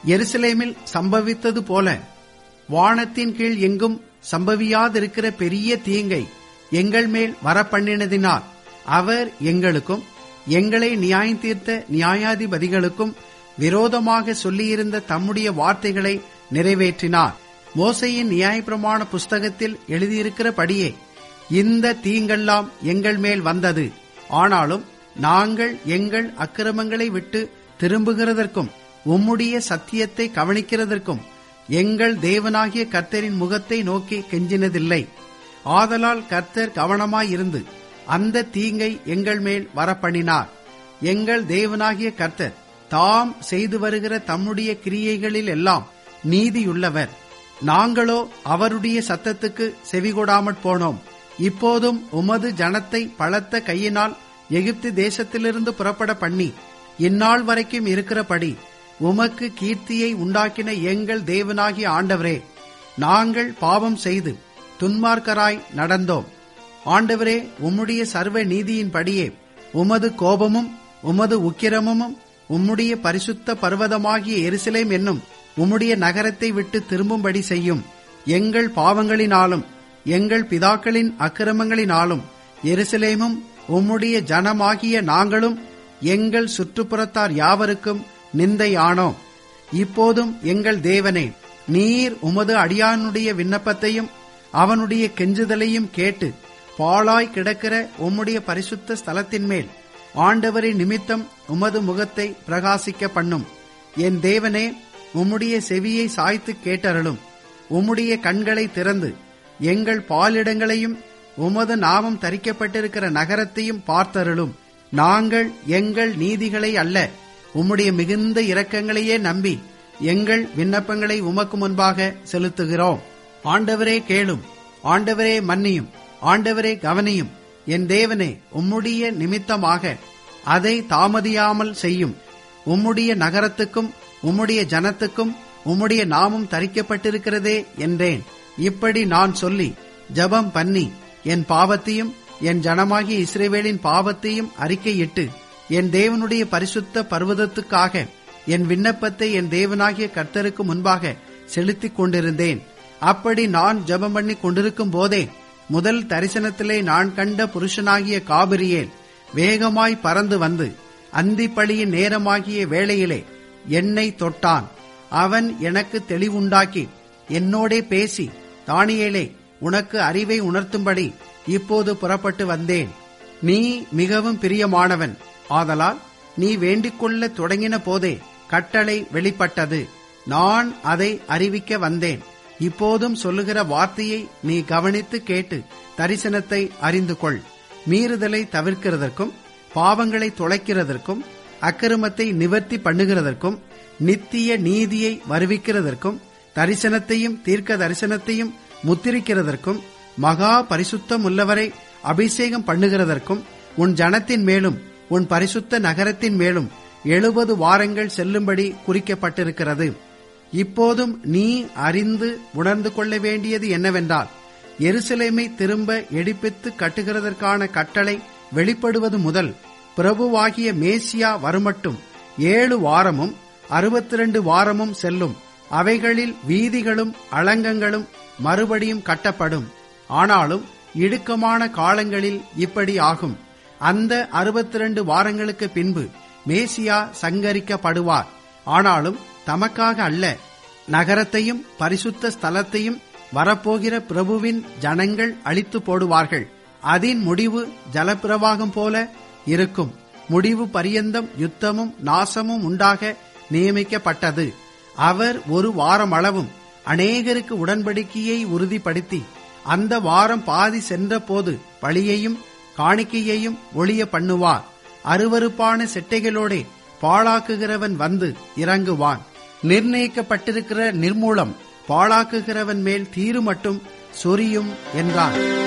எருசலேமில் சம்பவித்தது போல வானத்தின் கீழ் எங்கும் சம்பவியாதிருக்கிற பெரிய தீங்கை எங்கள் மேல் வரப்பண்ணினதினால் அவர் எங்களுக்கும் எங்களை நியாயம் தீர்த்த நியாயாதிபதிகளுக்கும் விரோதமாக சொல்லியிருந்த தம்முடைய வார்த்தைகளை நிறைவேற்றினார் மோசையின் நியாயப்பிரமாண புஸ்தகத்தில் எழுதியிருக்கிறபடியே இந்த தீங்கெல்லாம் எங்கள் மேல் வந்தது ஆனாலும் நாங்கள் எங்கள் அக்கிரமங்களை விட்டு திரும்புகிறதற்கும் உம்முடைய சத்தியத்தை கவனிக்கிறதற்கும் எங்கள் தேவனாகிய கர்த்தரின் முகத்தை நோக்கி கெஞ்சினதில்லை ஆதலால் கர்த்தர் கவனமாயிருந்து அந்த தீங்கை எங்கள் மேல் வரப்பண்ணினார் எங்கள் தேவனாகிய கர்த்தர் தாம் செய்து வருகிற தம்முடைய கிரியைகளில் எல்லாம் நீதியுள்ளவர் நாங்களோ அவருடைய சத்தத்துக்கு செவிகொடாமற் போனோம் இப்போதும் உமது ஜனத்தை பலத்த கையினால் எகிப்து தேசத்திலிருந்து புறப்பட பண்ணி இந்நாள் வரைக்கும் இருக்கிறபடி உமக்கு கீர்த்தியை உண்டாக்கின எங்கள் தேவனாகிய ஆண்டவரே நாங்கள் பாவம் செய்து துன்மார்க்கராய் நடந்தோம் ஆண்டவரே உம்முடைய சர்வ நீதியின்படியே உமது கோபமும் உமது உக்கிரமும் உம்முடைய பரிசுத்த பர்வதமாகிய எருசலேம் என்னும் உம்முடைய நகரத்தை விட்டு திரும்பும்படி செய்யும் எங்கள் பாவங்களினாலும் எங்கள் பிதாக்களின் அக்கிரமங்களினாலும் எருசலேமும் உம்முடைய ஜனமாகிய நாங்களும் எங்கள் சுற்றுப்புறத்தார் யாவருக்கும் நிந்தையானோம் இப்போதும் எங்கள் தேவனே நீர் உமது அடியானுடைய விண்ணப்பத்தையும் அவனுடைய கெஞ்சுதலையும் கேட்டு பாழாய் கிடக்கிற உம்முடைய பரிசுத்த ஸ்தலத்தின் மேல் ஆண்டவரின் நிமித்தம் உமது முகத்தை பிரகாசிக்க பண்ணும் என் தேவனே உம்முடைய செவியை சாய்த்து கேட்டருளும் உம்முடைய கண்களை திறந்து எங்கள் பாலிடங்களையும் உமது நாமம் தரிக்கப்பட்டிருக்கிற நகரத்தையும் பார்த்தருளும் நாங்கள் எங்கள் நீதிகளை அல்ல உம்முடைய மிகுந்த இரக்கங்களையே நம்பி எங்கள் விண்ணப்பங்களை உமக்கு முன்பாக செலுத்துகிறோம் ஆண்டவரே கேளும் ஆண்டவரே மன்னியும் ஆண்டவரே கவனியும் என் தேவனே உம்முடைய நிமித்தமாக அதை தாமதியாமல் செய்யும் உம்முடைய நகரத்துக்கும் உம்முடைய ஜனத்துக்கும் உம்முடைய நாமம் தரிக்கப்பட்டிருக்கிறதே என்றேன் இப்படி நான் சொல்லி ஜபம் பண்ணி என் பாவத்தையும் என் ஜனமாகிய இஸ்ரேவேலின் பாவத்தையும் அறிக்கையிட்டு என் தேவனுடைய பரிசுத்த பர்வதத்துக்காக என் விண்ணப்பத்தை என் தேவனாகிய கர்த்தருக்கு முன்பாக செலுத்திக் கொண்டிருந்தேன் அப்படி நான் ஜபம் பண்ணி கொண்டிருக்கும் போதே முதல் தரிசனத்திலே நான் கண்ட புருஷனாகிய காபிரியேல் வேகமாய் பறந்து வந்து அந்திப்பழியின் நேரமாகிய வேளையிலே என்னை தொட்டான் அவன் எனக்கு தெளிவுண்டாக்கி என்னோடே பேசி தானியேலே உனக்கு அறிவை உணர்த்தும்படி இப்போது புறப்பட்டு வந்தேன் நீ மிகவும் பிரியமானவன் ஆதலால் நீ வேண்டிக்கொள்ள தொடங்கின போதே கட்டளை வெளிப்பட்டது நான் அதை அறிவிக்க வந்தேன் இப்போதும் சொல்லுகிற வார்த்தையை நீ கவனித்து கேட்டு தரிசனத்தை அறிந்து கொள் மீறுதலை தவிர்க்கிறதற்கும் பாவங்களை தொலைக்கிறதற்கும் அக்கிரமத்தை நிவர்த்தி பண்ணுகிறதற்கும் நித்திய நீதியை வருவிக்கிறதற்கும் தரிசனத்தையும் தீர்க்க தரிசனத்தையும் முத்திரிக்கிறதற்கும் மகா பரிசுத்தம் உள்ளவரை அபிஷேகம் பண்ணுகிறதற்கும் உன் ஜனத்தின் மேலும் உன் பரிசுத்த நகரத்தின் மேலும் எழுபது வாரங்கள் செல்லும்படி குறிக்கப்பட்டிருக்கிறது இப்போதும் நீ அறிந்து உணர்ந்து கொள்ள வேண்டியது என்னவென்றால் எருசலேமை திரும்ப எடுப்பித்து கட்டுகிறதற்கான கட்டளை வெளிப்படுவது முதல் பிரபுவாகிய மேசியா வருமட்டும் ஏழு வாரமும் அறுபத்தி ரெண்டு வாரமும் செல்லும் அவைகளில் வீதிகளும் அலங்கங்களும் மறுபடியும் கட்டப்படும் ஆனாலும் இடுக்கமான காலங்களில் இப்படி ஆகும் அந்த அறுபத்தி ரெண்டு வாரங்களுக்கு பின்பு மேசியா சங்கரிக்கப்படுவார் ஆனாலும் தமக்காக அல்ல நகரத்தையும் பரிசுத்த ஸ்தலத்தையும் வரப்போகிற பிரபுவின் ஜனங்கள் அழித்து போடுவார்கள் அதன் முடிவு ஜலப்பிரவாகம் போல இருக்கும் முடிவு பரியந்தம் யுத்தமும் நாசமும் உண்டாக நியமிக்கப்பட்டது அவர் ஒரு வாரம் அளவும் அநேகருக்கு உடன்படிக்கையை உறுதிப்படுத்தி அந்த வாரம் பாதி சென்ற போது பழியையும் காணிக்கையையும் ஒளிய பண்ணுவார் அருவருப்பான செட்டைகளோடே பாழாக்குகிறவன் வந்து இறங்குவான் நிர்ணயிக்கப்பட்டிருக்கிற நிர்மூலம் பாழாக்குகிறவன் மேல் தீரு மட்டும் சொரியும் என்றான்